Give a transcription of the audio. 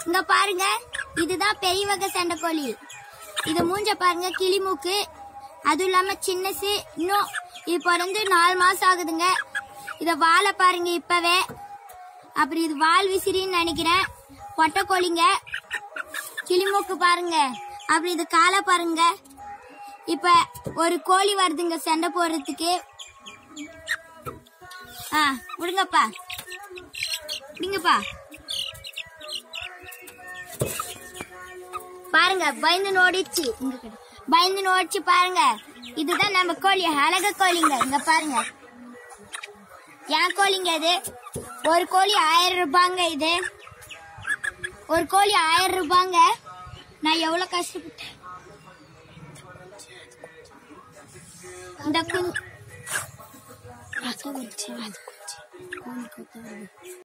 இங்க பாருங்க இதுதான் பெரிய வகை சண்டைக்கோழி இது மூஞ்ச பாருங்க கிளிமூக்கு அதுவும் இல்லாம சின்னசு இன்னும் இது பிறந்து நாலு மாசம் ஆகுதுங்க இத வாழை பாருங்க இப்பவே அப்புறம் இது வால் விசிறின்னு நினைக்கிறேன் பொட்டைக்கோழிங்க கிளிமூக்கு பாருங்க அப்புறம் இது காலை பாருங்க இப்ப ஒரு கோழி வருதுங்க சண்டை போடுறதுக்கு ஆ விடுங்கப்பா விடுங்கப்பா பாருங்க பயந்து நோடிச்சு பயந்து நோடிச்சு பாருங்க இதுதான் நம்ம கோழி அழக கோழிங்க இங்க பாருங்க என் கோழிங்க இது ஒரு கோழி ஆயிரம் ரூபாங்க இது ஒரு கோழி ஆயிரம் ரூபாங்க நான் எவ்வளவு கஷ்டப்பட்டேன் இந்த குஞ்சு